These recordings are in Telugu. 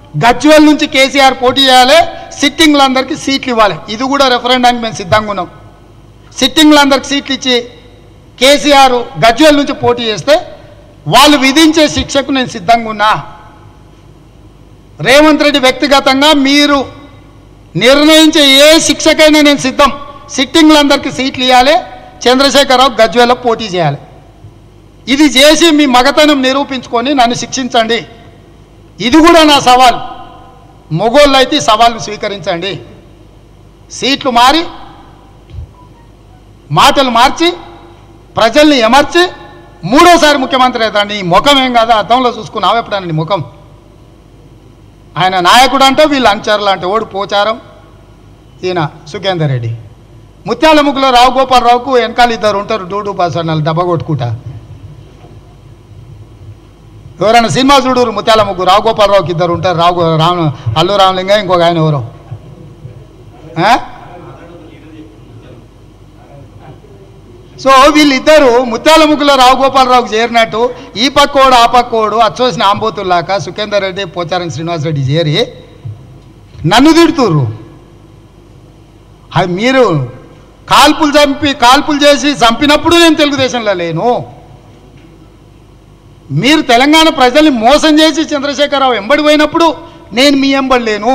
గజ్వేల్ నుంచి కేసీఆర్ పోటీ చేయాలి సిట్టింగ్లందరికీ సీట్లు ఇవ్వాలి ఇది కూడా రెఫరెండానికి మేము సిద్ధంగా ఉన్నాం సిట్టింగ్లందరికి సీట్లు ఇచ్చి కేసీఆర్ గజ్వేల్ నుంచి పోటీ చేస్తే వాళ్ళు విధించే శిక్షకు నేను సిద్ధంగా ఉన్నా రేవంత్ రెడ్డి వ్యక్తిగతంగా మీరు నిర్ణయించే ఏ శిక్షకైనా నేను సిద్ధం సిట్టింగ్లందరికీ సీట్లు ఇవ్వాలి చంద్రశేఖరరావు గజ్వేల్లో పోటీ చేయాలి ఇది చేసి మీ మగతనం నిరూపించుకొని నన్ను శిక్షించండి ఇది కూడా నా సవాల్ మొగోళ్ళు అయితే ఈ సవాల్ను స్వీకరించండి సీట్లు మారి మాటలు మార్చి ప్రజల్ని ఎమర్చి మూడోసారి ముఖ్యమంత్రి అవుతాడు నీ ముఖం ఏం కాదు అర్థంలో చూసుకున్నావు ఎప్పుడన్నా నీ ముఖం ఆయన నాయకుడు అంటే వీళ్ళు అంచర్లు అంటే ఓడి పోచారం ఈయన సుఖేందర్ రెడ్డి ముత్యాల ముగ్గులో రావు గోపాలరావుకు వెనకాల ఇద్దరు ఉంటారు డూడు బాస్ అన్నాళ్ళు దెబ్బ కొట్టుకుంటా ఎవరైనా సినిమా చూడరు ముత్యాల ముగ్గు రావు గోపాలరావుకి ఇద్దరు ఉంటారు రావు రామ్ అల్లు రామలింగ ఇంకొక ఆయన ఎవరు ఆ? సో వీళ్ళిద్దరు ముత్యాల ముగ్గులో రావు గోపాలరావుకి చేరినట్టు ఈ పక్కోడు ఆ పక్కోడు అచ్చోసిన ఆంబోతుల్లాక సుఖేందర్ రెడ్డి పోచారం శ్రీనివాసరెడ్డి చేరి నన్ను తిడుతుర్రు అది మీరు కాల్పులు చంపి కాల్పులు చేసి చంపినప్పుడు నేను తెలుగుదేశంలో లేను మీరు తెలంగాణ ప్రజల్ని మోసం చేసి చంద్రశేఖరరావు ఎంబడి పోయినప్పుడు నేను మీ ఎంబడి లేను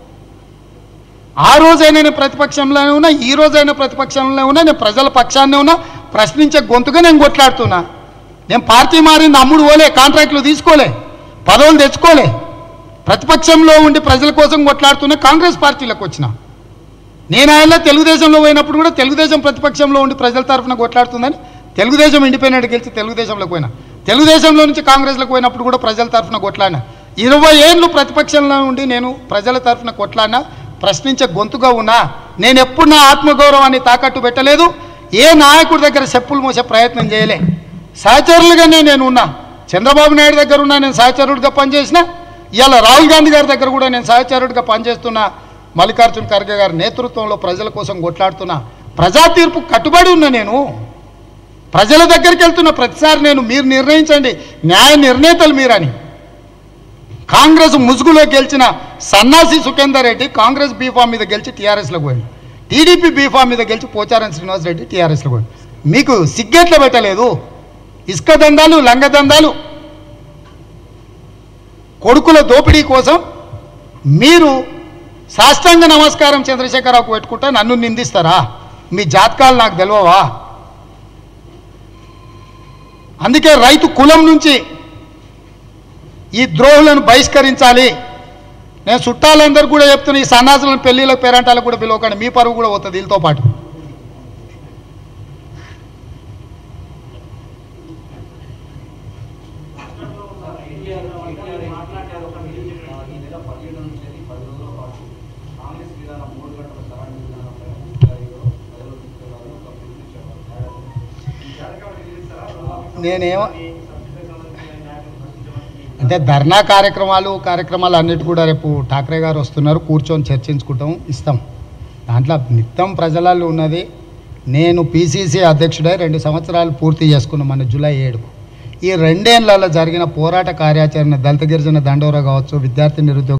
ఆ రోజైనా నేను ప్రతిపక్షంలోనే ఉన్నా ఈ రోజైనా ప్రతిపక్షంలో ఉన్నా నేను ప్రజల పక్షాన్నే ఉన్నా ప్రశ్నించే గొంతుగా నేను కొట్లాడుతున్నా నేను పార్టీ మారింది అమ్ముడు పోలే కాంట్రాక్ట్లు తీసుకోలే పదవులు తెచ్చుకోలే ప్రతిపక్షంలో ఉండి ప్రజల కోసం కొట్లాడుతున్న కాంగ్రెస్ పార్టీలకు వచ్చిన నేను ఆయన తెలుగుదేశంలో పోయినప్పుడు కూడా తెలుగుదేశం ప్రతిపక్షంలో ఉండి ప్రజల తరఫున కొట్లాడుతుందని తెలుగుదేశం ఇండిపెండెంట్ గెలిచి తెలుగుదేశంలోకి పోయినా తెలుగుదేశంలో నుంచి కాంగ్రెస్లోకి పోయినప్పుడు కూడా ప్రజల తరఫున కొట్లాడినా ఇరవై ఏళ్ళు ప్రతిపక్షంలో ఉండి నేను ప్రజల తరఫున కొట్లాడినా ప్రశ్నించే గొంతుగా ఉన్నా నేను ఎప్పుడు నా ఆత్మగౌరవాన్ని తాకట్టు పెట్టలేదు ఏ నాయకుడి దగ్గర చెప్పులు మోసే ప్రయత్నం చేయలే సహచరులుగానే నేను ఉన్నా చంద్రబాబు నాయుడు దగ్గర ఉన్నా నేను సహచరుడిగా పనిచేసిన ఇవాళ రాహుల్ గాంధీ గారి దగ్గర కూడా నేను సహచరుడిగా పనిచేస్తున్నా మల్లికార్జున ఖర్గే గారి నేతృత్వంలో ప్రజల కోసం కొట్లాడుతున్నా ప్రజా తీర్పు కట్టుబడి ఉన్నా నేను ప్రజల దగ్గరికి వెళ్తున్న ప్రతిసారి నేను మీరు నిర్ణయించండి న్యాయ నిర్ణేతలు మీరని కాంగ్రెస్ ముసుగులో గెలిచిన సన్నాసి సుఖేందర్ రెడ్డి కాంగ్రెస్ బీఫామ్ మీద గెలిచి టీఆర్ఎస్లో పోయింది టీడీపీ బీఫామ్ మీద గెలిచి పోచారం శ్రీనివాస్ రెడ్డి టీఆర్ఎస్లో పోయింది మీకు సిగ్గెట్ల పెట్టలేదు ఇసుక దందాలు లంగ దందాలు కొడుకుల దోపిడీ కోసం మీరు సాష్టాంగ నమస్కారం చంద్రశేఖరరావుకు పెట్టుకుంటే నన్ను నిందిస్తారా మీ జాతకాలు నాకు తెలియవా అందుకే రైతు కులం నుంచి ఈ ద్రోహులను బహిష్కరించాలి నేను చుట్టాలందరూ కూడా చెప్తున్నా ఈ సన్నాసులను పెళ్లిళ్ళకు పేరంటాలకు కూడా పిలవకండి మీ పరువు కూడా పోతుంది వీళ్ళతో పాటు మాట్లాడారు ఒక మీటింగ్ ఈ నెల పదిహేడు నుంచి పది రోజుల పాటు కాంగ్రెస్ విధానం మూడు గంటల సరైన విధానంపై పూర్తిగా ప్రజలు తీసుకెళ్లాలని ఒక పిలుపునిచ్చారు ఈ కార్యక్రమం నిర్వహిస్తారా? నేనేమో సబ్సిడీకి సంబంధించిన న్యాయం ప్రశ్నించడానికి అంటే ధర్నా కార్యక్రమాలు కార్యక్రమాలు అన్నిటి కూడా రేపు ఠాక్రే గారు వస్తున్నారు కూర్చొని చర్చించుకుంటాం ఇస్తాం దాంట్లో నిత్యం ప్రజలలో ఉన్నది నేను పీసీసీ అధ్యక్షుడై రెండు సంవత్సరాలు పూర్తి చేసుకున్నాం మన జూలై ఏడుకు ఈ రెండేళ్లలో జరిగిన పోరాట కార్యాచరణ దళిత గిరిజన దండోరా కావచ్చు విద్యార్థి నిరుద్యోగ